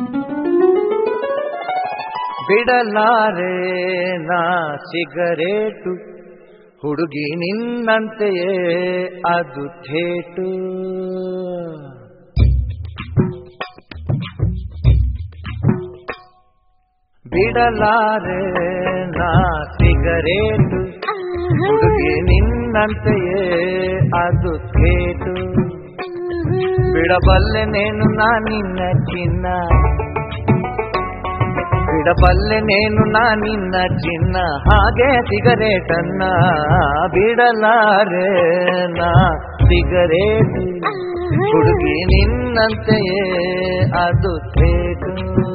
ಬಿಡಲಾರೆ ನಾ ಸಿಗರೇಟು ಹುಡುಗಿ ನಿನ್ನಂತೆಯೇ ಅದು ಥೇಟು ಬಿಡಲಾರೆ ನಾ ಸಿಗರೇಟು ಹುಡುಗಿ ನಿನ್ನಂತೆಯೇ ಅದು ಥೇಟು ಬಿಡಬಲ್ಲೆ ನೇನು ನಾ ನಿನ್ನ ಚಿನ್ನ ಬಿಡಬಲ್ಲೆ ನೇನು ನಾ ನಿನ್ನ ಚಿನ್ನ ಹಾಗೆ ಸಿಗರೇಟನ್ನ ಬಿಡಲಾರೆ ನಾ ಸಿಗರೇಟು ಹುಡುಗಿ ನಿನ್ನಂತೆಯೇ ಅದು ಥೇಟು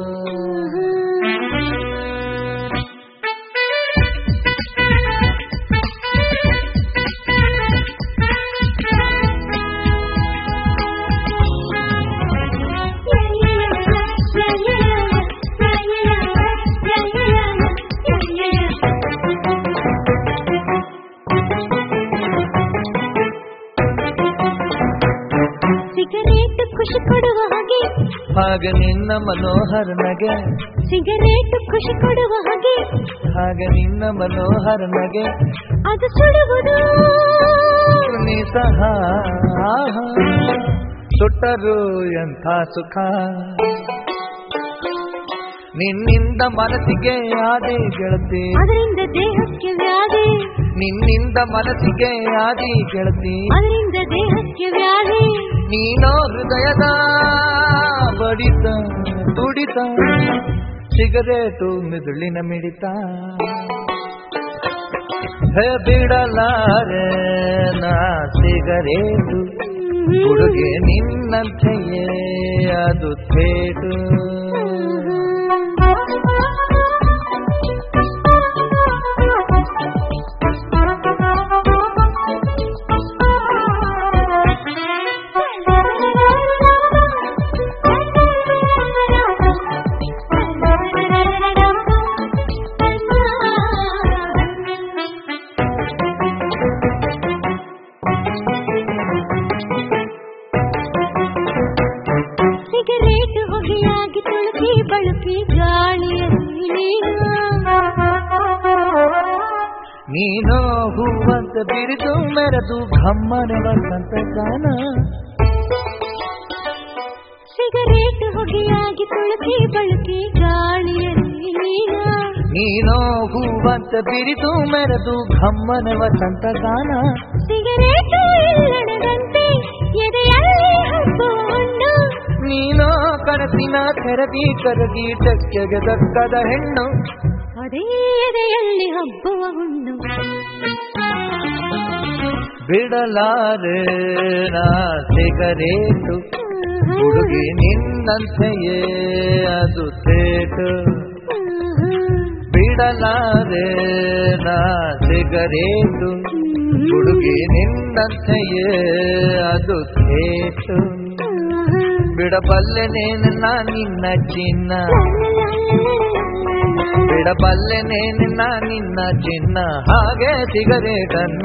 ಸಿಗರೇಟ್ ಖುಷಿ ಕೊಡುವ ಹಾಗೆ ಹಾಗೆ ನಿನ್ನ ಮನೋಹರ ನಗೆ ಸಿಗರೇಟ್ ಖುಷಿ ಕೊಡುವ ಹಾಗೆ ಹಾಗೆ ನಿನ್ನ ಮನೋಹರ ನಗೆ ಅದು ಸುಡುವುದು ನೀ ಸಹ ಆಹಾ, ಸುಟ್ಟರು ಎಂಥ ಸುಖ ನಿನ್ನಿಂದ ಮನಸ್ಸಿಗೆ ಆದಿ ಗೆಳತಿ ಅದರಿಂದ ದೇಹಕ್ಕೆ ವ್ಯಾಧಿ ನಿನ್ನಿಂದ ಮನಸ್ಸಿಗೆ ಆದಿ ಗೆಳತಿ ಅದರಿಂದ ದೇಹಕ್ಕೆ ವ್ಯಾಧಿ ನೀನೋ ಹೃದಯದ ಬಡಿತ ತುಡಿತ ಸಿಗರೇಟು ಮಿದುಳಿನ ಮಿಡಿತ ಹೇ ಬಿಡಲಾರೆ ನಾ ಸಿಗರೇಟು ಹುಡುಗಿ ನಿನ್ನಂತೆಯೇ ಅದು ಥೇಟು ಸಿಗರೇಟ್ ಹೊಗೆಯಾಗಿ ತುಳುಕಿ ಬಳುಕಿ ಗಾಳಿಯಲ್ಲಿ ನೀನೋ ಹೂವಂತ ಬಿರಿದು ಮೆರೆದು ಘಮ್ಮನೆ ವಸಂತ ಗಾನ ಸಿಗರೇಟ್ ಹೊಗೆಯಾಗಿ ತುಳುಕಿ ಬಳುಕಿ ಗಾಳಿಯಲ್ಲಿ ನೀನೋ ಹೂವಂತ ಬಿರಿದು ಮೆರೆದು ಘಮ್ಮನೆ ವಸಂತ ಗಾನ ಸಿಗರೇಟ್ ಇಲ್ಲಡದಂತೆ ಎದೆಯಲ್ಲಿ ಹಬ್ಬುವ ಹಣ್ಣು ನೀನೋ ಕನಸಿನ ತೆರದಿ ಕರಗಿ ಟಕ್ಕೆಗೆ ದಕ್ಕದ ಹೆಣ್ಣು ಅದೇ ಎದೆಯಲ್ಲಿ ಹಬ್ಬುವ ಹುಣ್ಣು ಬಿಡಲಾರೆ ನಾ ಸಿಗರೇಟು ಹುಡುಗಿ ನಿನ್ನಂತೆಯೇ ಅದು ಥೇಟು ಬಿಡಲಾರೆ ನಾ ಸಿಗರೇಟು ಹುಡುಗಿ ನಿನ್ನಂತೆಯೇ ಅದು ಥೇಟು ಬಿಡಬಲ್ಲೆನೇನು ನಾ ನಿನ್ನ ಚಿನ್ನ ಬಿಡಬಲ್ಲೆನೇನು ನಾ ನಿನ್ನ ಚಿನ್ನ ಹಾಗೆ ಸಿಗರೇಟನ್ನ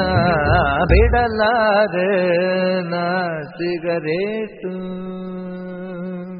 ಬಿಡಲಾರೆ ನಾ ಸಿಗರೇಟು